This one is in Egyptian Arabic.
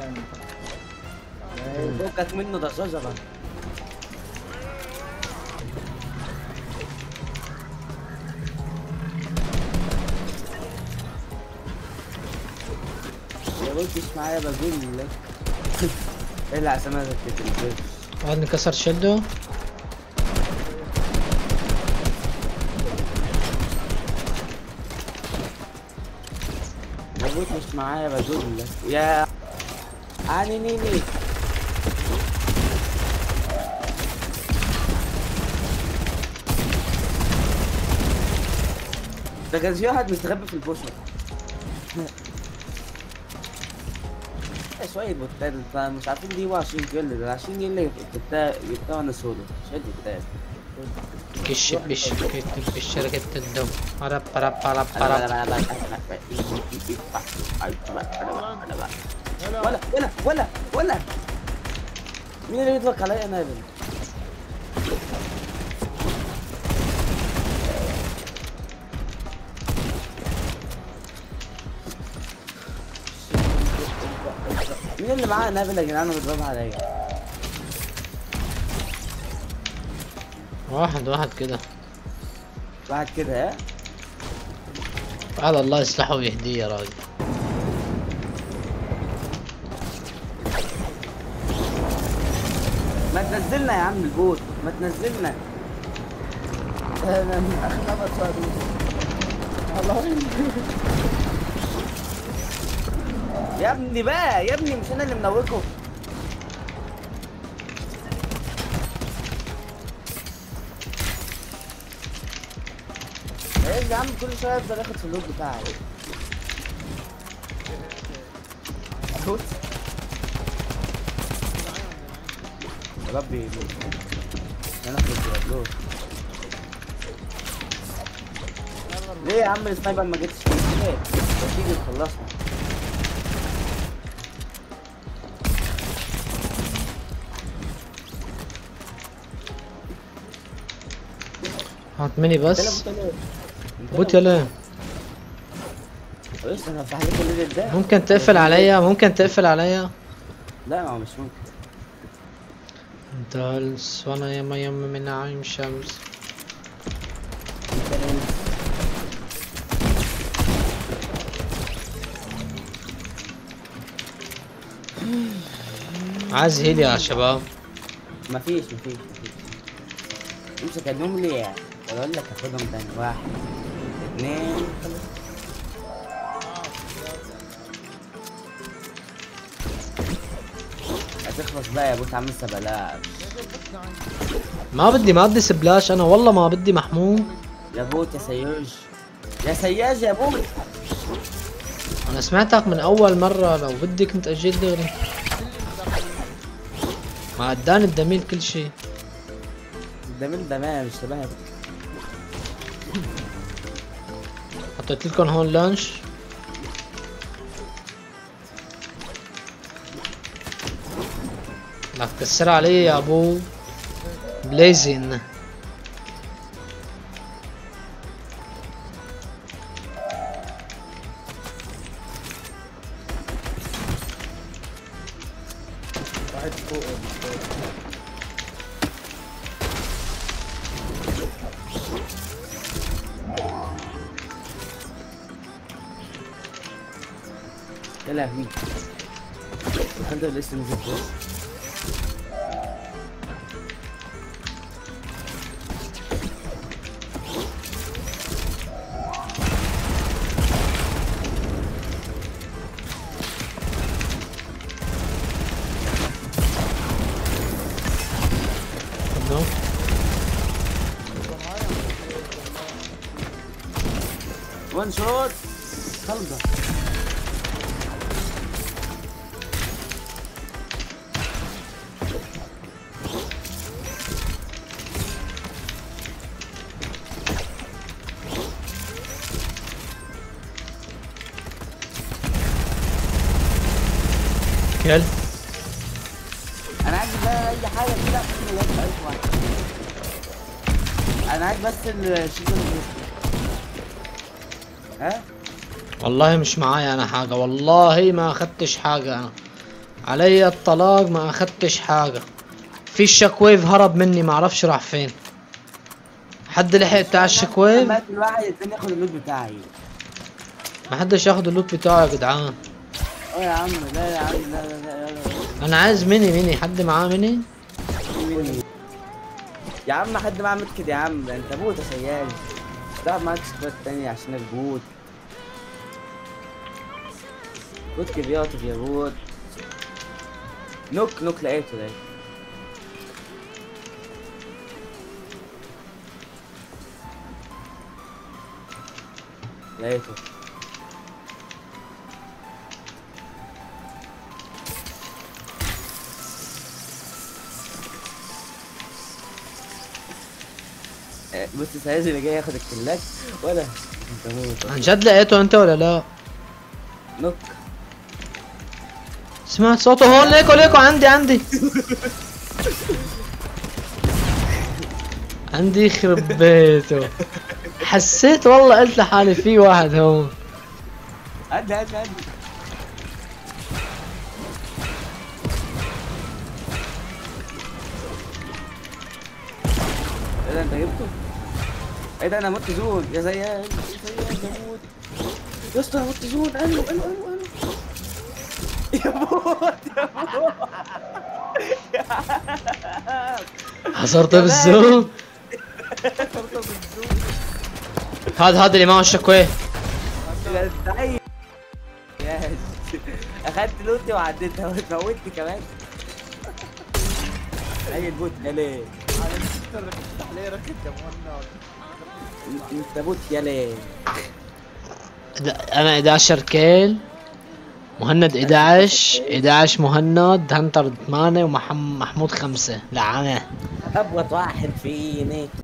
يعني فكك منه ده شجرة يا قلتش معايا بقول لك العب سمكة البيت واحد انكسر شده يا قلت مش معايا بقول لك يا عني نيني ده كان في واحد مستخبي في البوشة شوية بوتات انت مش عارفين دي هو 20 كيلو ده 20 كيلو جبتها جبتها وانا سولو شد جبتها كش بش كت بالشركة الدم برب برب برب برب ولا ولا ولا ولا مين اللي بيطلق عليا انا يا ابني؟ مين اللي معاه نابل يا جدعان وبيضربها عليا؟ واحد واحد كده واحد كده ها؟ هذا الله يصلحه ويهديه يا راجل ما تنزلنا يا عم البوت ما تنزلنا انا اخلص الله يا ابني بقى يا ابني مش انا اللي منوكه ايه يا عم كل شويه افضل اخد في اللوت بتاعي لوت يا ربي لوت انا اخد لوت ليه يا عم السنايبر ما جتش ليه؟ تيجي تخلصنا هات مني انت لا بس بوت ليه؟ انت بوت لا يلا بص انا هفتح لكم الليل ده ممكن تقفل عليا ممكن تقفل عليا لا ما هو مش ممكن انت هلس وانا يما يما من نعيم شمس انت ليه؟ عايز هيل يا شباب مفيش مفيش مفيش امسك النوم ليه ولا اقول لك هاخدهم تاني واحد اثنين هتخلص بقى يا ابو عم لسه بلاش ما بدي ما بدي سبلاش انا والله ما بدي محمود يا بوت يا سياج يا سياج يا بوت انا سمعتك من اول مرة لو بدي كنت اجيت دغري ما اداني الدميل كل شيء ده من ده مش تمام حطيت لكم هون لانش بدك تكسر علي يا ابو بليزن واحد فوق مش فوق. يا لهوي الحمد لله لسه نزل فوق تفضل. وان شوت خلصة كل انا عايز بقى اي حاجه كده عشان ما يبقاش ألف واحد انا عايز بس الشيزون ها والله مش معايا انا حاجة والله ما اخدتش حاجة انا علي الطلاق ما اخدتش حاجة في الشكويف هرب مني ما اعرفش راح فين حد لحق بتاع الشكويف مات الواحد التاني ياخد اللوت بتاعي ما حدش ياخد اللوت بتاعه يا جدعان اه يا عم لا يا عم لا لا لا لا لا انا عايز ميني ميني حد معاه ميني لا. يا عم حد معاه متكد يا عم ده انت بوت يا سيال لا معاك سكواد تاني عشان البوت بوت كبياطف يا بوت نوك نوك لقيته ده لقيته آه، بص سايز اللي جاي ياخد الكلاك ولا انت موت عن جد لقيته انت ولا لا نوك سمعت صوته هون ليكو ليكو عندي عندي عندي يخرب بيته حسيت والله قلت لحالي في واحد هون عدي عدي عدي ايه ده انت جبته؟ ايه ده انا مت زون يا زيان يا زيان بموت يا اسطى انا مت زون الو الو الو الو يا موت يا موت حصرته بالزوم هذا هذا اللي معه الشكوى يا زعيم يا اخدت لوتي وعديتها وتموتني كمان اي البوت يا ليه على الستر اللي بتفتح عليه ركض يا مهند انت بوت يا ليه انا 11 كيل مهند 11 11 مهند هنتر 8 ومحمود 5 لعنه ابغى واحد فيني